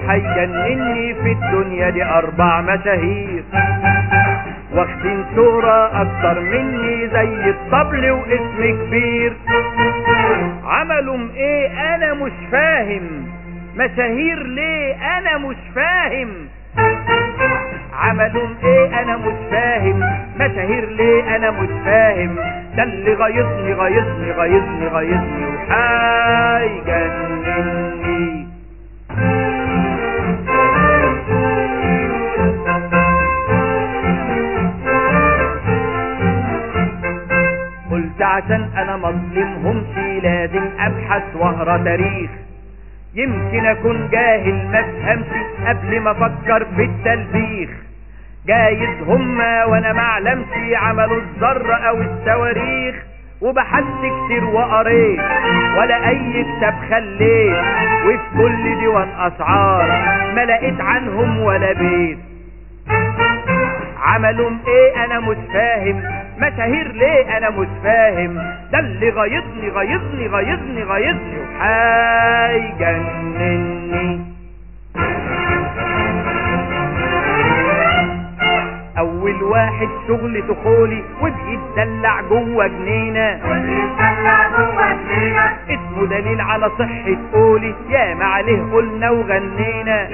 هيجنني في الدنيا دي اربع مشاهير واخدين شهرة اكتر مني زي الطبل واسم كبير عملوا ايه انا مش فاهم مشاهير ليه انا مش فاهم عملوا ايه انا مش فاهم مشاهير ليه انا مش فاهم ده اللي غيظني غيظني غيظني غيظني وحيجنني قلت عشان انا مظلمهمش لازم ابحث واقرا تاريخ يمكن اكون جاهل ما افهمش قبل ما افكر في التلبيخ جايز هما وانا معلمش عملوا الذرة او الصواريخ وبحثت كتير وقريت ولا اي كتاب خليت وفي كل ديوان اسعار ما لقيت عنهم ولا بيت عملوا ايه انا مش فاهم مشاهير ليه انا مش فاهم ده اللي غيظني غيظني غيظني غيظني وحيجنني اول واحد شغلته خولي وبيتدلع جوه جنينه اسمه دليل على صحة قولي ياما عليه قلنا وغنينا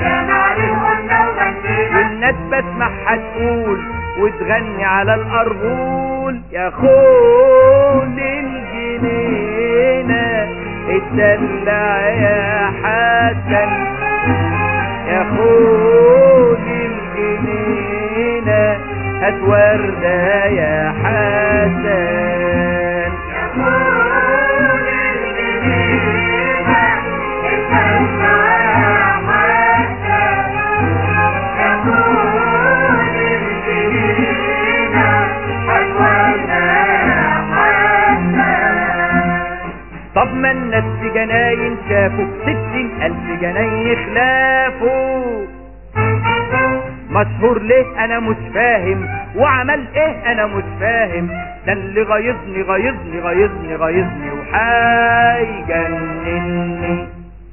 والناس بسمعها تقول وتغني على الأرجول يا خول الجنينة اتدلع يا حسن يا خول الجنينة هات وردة يا حسن طب ما الناس في جناين شافوا ستين ألف جناين خلافوا مشهور ليه انا مش فاهم وعمل ايه انا مش فاهم ده اللي غيظني غيظني غيظني غيظني وحيجنني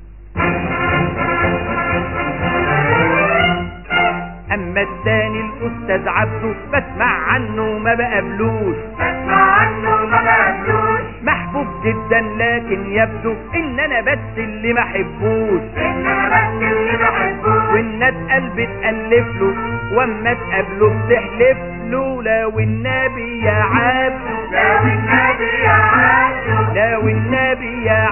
اما التاني الاستاذ عبده بسمع عنه ما بقابلوش محبوب جدا لكن يبدو ان انا بس اللي ما احبوش والناس قلبي تألف له واما تقابله بتحلف له لو النبي يا عبده لو النبي يا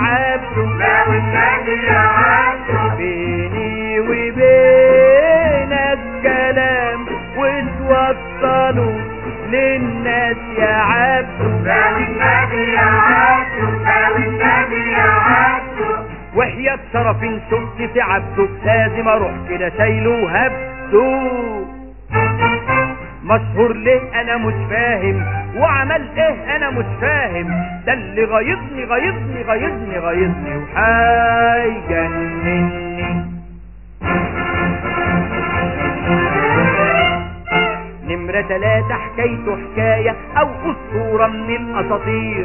عبده بيني وبينك كلام وتوصلوا للناس يا عبده وحياة شرف شفت في عبده لازم اروح كده شايله وهبده مشهور ليه انا مش فاهم وعمل ايه انا مش فاهم ده اللي غيظني غيظني غيظني غيظني وحيجنني نمرة تلاتة حكايته حكاية او اسطورة من الاساطير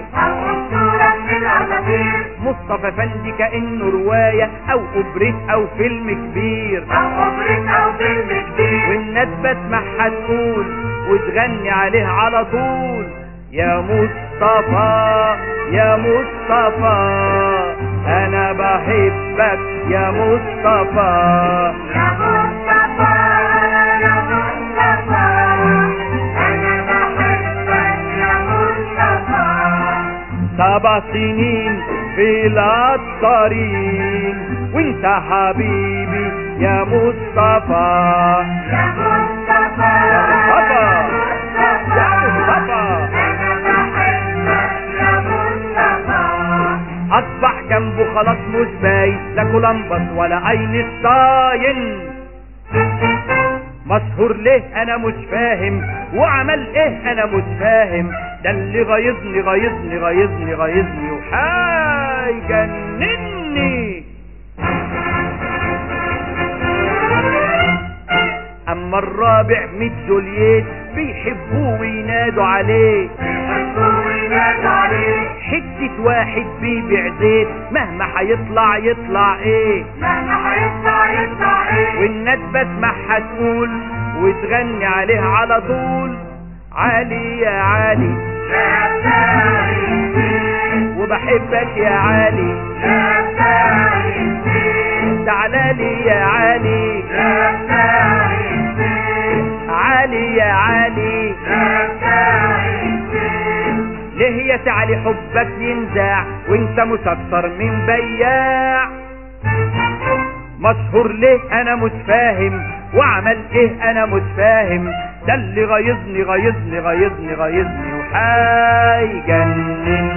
مصطفى فندي كأنه رواية او اوبريت او فيلم كبير والناس بسمعها تقول وتغني عليه على طول يا مصطفى يا مصطفى انا بحبك يا مصطفى سبع سنين في العطارين وانت حبيبي يا مصطفى يا مصطفى يا مصطفى اصبح جنبه خلاص مش باين لا كولمبس ولا اينشتاين مشهور ليه انا مش فاهم وعمل ايه انا مش فاهم ده اللي غيظني غيظني غيظني غيظني وحيجنني اما الرابع ميت جولييت بيحبوه وينادوا عليه حتة واحد بيبيع زيت مهما هيطلع يطلع ايه مهما هيطلع يطلع والندبة اسمعها تقول وتغني عليه على طول علي يا علي وبحبك يا علي تعالى لي يا علي علي يا علي ليه يا تعالي حبك ينزاع وانت مسطر من بياع مشهور ليه انا مش فاهم وعمل ايه انا مش فاهم ده اللي غيظني غيظني غيظني غيظني وحيجنن